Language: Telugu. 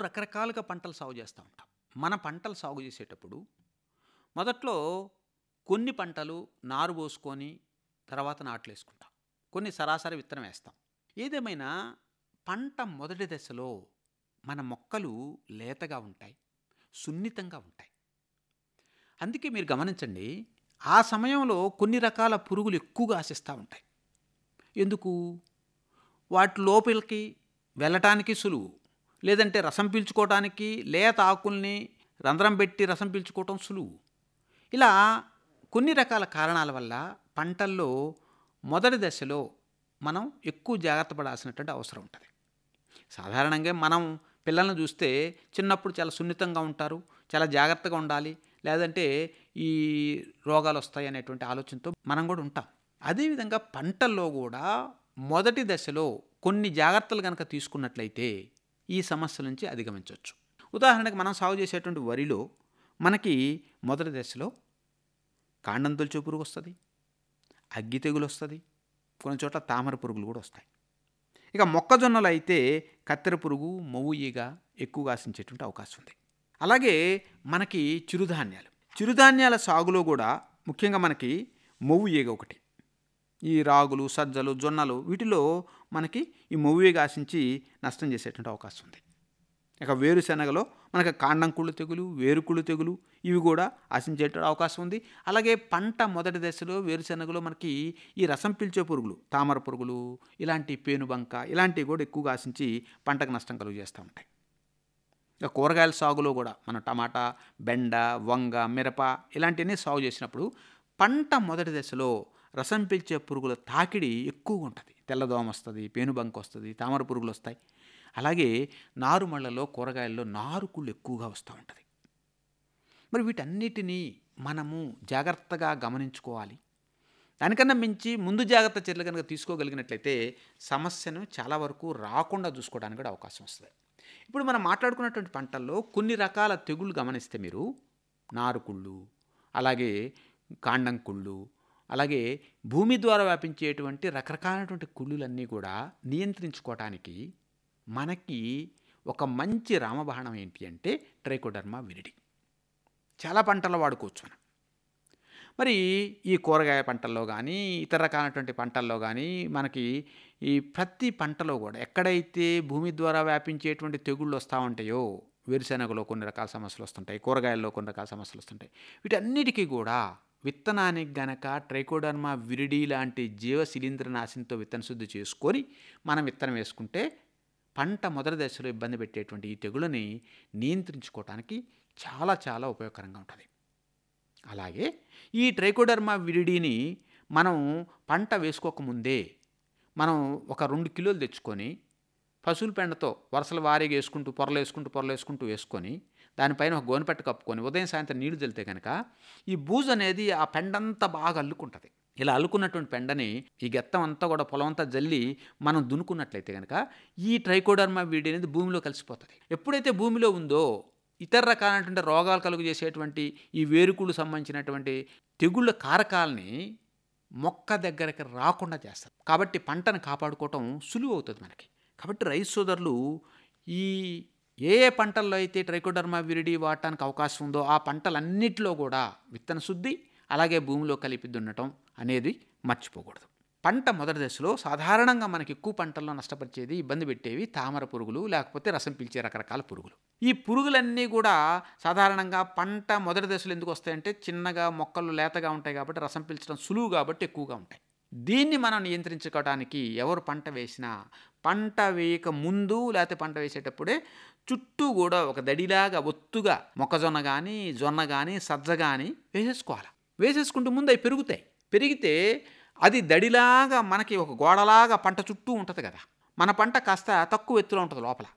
రకరకాలుగా పంటలు సాగు చేస్తూ ఉంటాం మన పంటలు సాగు చేసేటప్పుడు మొదట్లో కొన్ని పంటలు నారు పోసుకొని తర్వాత నాట్లు వేసుకుంటాం కొన్ని సరాసరి విత్తనం వేస్తాం ఏదేమైనా పంట మొదటి దశలో మన మొక్కలు లేతగా ఉంటాయి సున్నితంగా ఉంటాయి అందుకే మీరు గమనించండి ఆ సమయంలో కొన్ని రకాల పురుగులు ఎక్కువగా ఆశిస్తూ ఉంటాయి ఎందుకు వాటి లోపలికి వెళ్ళటానికి సులువు లేదంటే రసం పీల్చుకోవడానికి లేత ఆకుల్ని రంధ్రం పెట్టి రసం పీల్చుకోవటం సులువు ఇలా కొన్ని రకాల కారణాల వల్ల పంటల్లో మొదటి దశలో మనం ఎక్కువ జాగ్రత్త పడాల్సినటువంటి అవసరం ఉంటుంది సాధారణంగా మనం పిల్లల్ని చూస్తే చిన్నప్పుడు చాలా సున్నితంగా ఉంటారు చాలా జాగ్రత్తగా ఉండాలి లేదంటే ఈ రోగాలు వస్తాయి అనేటువంటి ఆలోచనతో మనం కూడా ఉంటాం అదేవిధంగా పంటల్లో కూడా మొదటి దశలో కొన్ని జాగ్రత్తలు కనుక తీసుకున్నట్లయితే ఈ సమస్యల నుంచి అధిగమించవచ్చు ఉదాహరణకు మనం సాగు చేసేటువంటి వరిలో మనకి మొదటి దశలో కాండం తొలిచే పురుగు వస్తుంది అగ్గి తెగులు వస్తుంది కొన్ని చోట్ల తామర పురుగులు కూడా వస్తాయి ఇక మొక్కజొన్నలు అయితే కత్తెర పురుగు మొవ్వు ఈగ ఎక్కువగా ఆశించేటువంటి అవకాశం ఉంది అలాగే మనకి చిరుధాన్యాలు చిరుధాన్యాల సాగులో కూడా ముఖ్యంగా మనకి మొవ్వు ఈగ ఒకటి ఈ రాగులు సజ్జలు జొన్నలు వీటిలో మనకి ఈ మొవ్వు ఈగ ఆశించి నష్టం చేసేటువంటి అవకాశం ఉంది ఇక వేరుశెనగలో మనకి కాండం కుళ్ళు తెగులు వేరుకుళ్ళు తెగులు ఇవి కూడా ఆశించే అవకాశం ఉంది అలాగే పంట మొదటి దశలో వేరుశెనగలో మనకి ఈ రసం పీల్చే పురుగులు తామర పురుగులు ఇలాంటి పేనుబంక ఇలాంటివి కూడా ఎక్కువగా ఆశించి పంటకు నష్టం కలుగు చేస్తూ ఉంటాయి ఇక కూరగాయల సాగులో కూడా మన టమాటా బెండ వంగ మిరప ఇలాంటివన్నీ సాగు చేసినప్పుడు పంట మొదటి దశలో రసం పీల్చే పురుగుల తాకిడి ఎక్కువగా ఉంటుంది తెల్లదోమ వస్తుంది పేనుబంక వస్తుంది తామర పురుగులు వస్తాయి అలాగే నారుమళ్ళలో కూరగాయల్లో నారుకుళ్ళు ఎక్కువగా వస్తూ ఉంటుంది మరి వీటన్నిటినీ మనము జాగ్రత్తగా గమనించుకోవాలి దానికన్నా మించి ముందు జాగ్రత్త చర్యలు కనుక తీసుకోగలిగినట్లయితే సమస్యను చాలా వరకు రాకుండా చూసుకోవడానికి కూడా అవకాశం వస్తుంది ఇప్పుడు మనం మాట్లాడుకున్నటువంటి పంటల్లో కొన్ని రకాల తెగుళ్ళు గమనిస్తే మీరు నారుకుళ్ళు అలాగే కాండం కుళ్ళు అలాగే భూమి ద్వారా వ్యాపించేటువంటి రకరకాలైనటువంటి కుళ్ళులన్నీ కూడా నియంత్రించుకోవటానికి మనకి ఒక మంచి రామబాణం ఏంటి అంటే ట్రైకోడర్మా విరిడి చాలా పంటల్లో వాడుకోవచ్చు మనం మరి ఈ కూరగాయ పంటల్లో కానీ ఇతర రకాలైనటువంటి పంటల్లో కానీ మనకి ఈ ప్రతి పంటలో కూడా ఎక్కడైతే భూమి ద్వారా వ్యాపించేటువంటి తెగుళ్ళు వస్తూ ఉంటాయో వేరుశెనగలో కొన్ని రకాల సమస్యలు వస్తుంటాయి కూరగాయల్లో కొన్ని రకాల సమస్యలు వస్తుంటాయి వీటన్నిటికీ కూడా విత్తనానికి గనక ట్రైకోడర్మా విరిడి లాంటి జీవ శిలీంద్రనాశంతో విత్తన శుద్ధి చేసుకొని మనం విత్తనం వేసుకుంటే పంట మొదటి దశలో ఇబ్బంది పెట్టేటువంటి ఈ తెగులని నియంత్రించుకోవటానికి చాలా చాలా ఉపయోగకరంగా ఉంటుంది అలాగే ఈ ట్రైకోడర్మా విరిడిని మనం పంట వేసుకోకముందే మనం ఒక రెండు కిలోలు తెచ్చుకొని పశువుల పెండతో వరుసల వారీగా వేసుకుంటూ పొరలు వేసుకుంటూ పొరలు వేసుకుంటూ వేసుకొని దానిపైన ఒక గోనెపట్టు కప్పుకొని ఉదయం సాయంత్రం నీళ్లు చల్లితే కనుక ఈ బూజు అనేది ఆ పెండంతా బాగా అల్లుకుంటుంది ఇలా అల్లుకున్నటువంటి పెండని ఈ గెత్తం అంతా కూడా పొలం అంతా జల్లి మనం దున్నుకున్నట్లయితే కనుక ఈ ట్రైకోడర్మా వీడి అనేది భూమిలో కలిసిపోతుంది ఎప్పుడైతే భూమిలో ఉందో ఇతర రకాలైనటువంటి రోగాలు కలుగు చేసేటువంటి ఈ వేరుకుళ్ళు సంబంధించినటువంటి తెగుళ్ళ కారకాలని మొక్క దగ్గరికి రాకుండా చేస్తారు కాబట్టి పంటను కాపాడుకోవటం సులువు అవుతుంది మనకి కాబట్టి రైతు సోదరులు ఈ ఏ ఏ పంటల్లో అయితే ట్రైకోడర్మా విరిడి వాడటానికి అవకాశం ఉందో ఆ పంటలన్నిటిలో కూడా విత్తన శుద్ధి అలాగే భూమిలో కలిపి దున్నటం అనేది మర్చిపోకూడదు పంట మొదటి దశలో సాధారణంగా మనకి ఎక్కువ పంటల్లో నష్టపరిచేది ఇబ్బంది పెట్టేవి తామర పురుగులు లేకపోతే రసం పీల్చే రకరకాల పురుగులు ఈ పురుగులన్నీ కూడా సాధారణంగా పంట మొదటి దశలో ఎందుకు వస్తాయంటే చిన్నగా మొక్కలు లేతగా ఉంటాయి కాబట్టి రసం పీల్చడం సులువు కాబట్టి ఎక్కువగా ఉంటాయి దీన్ని మనం నియంత్రించుకోవడానికి ఎవరు పంట వేసినా పంట వేయక ముందు లేకపోతే పంట వేసేటప్పుడే చుట్టూ కూడా ఒక దడిలాగా ఒత్తుగా మొక్కజొన్న కానీ జొన్న కానీ సజ్జ కానీ వేసేసుకోవాలి వేసేసుకుంటూ ముందు అవి పెరుగుతాయి పెరిగితే అది దడిలాగా మనకి ఒక గోడలాగా పంట చుట్టూ ఉంటుంది కదా మన పంట కాస్త తక్కువ ఎత్తులో ఉంటుంది లోపల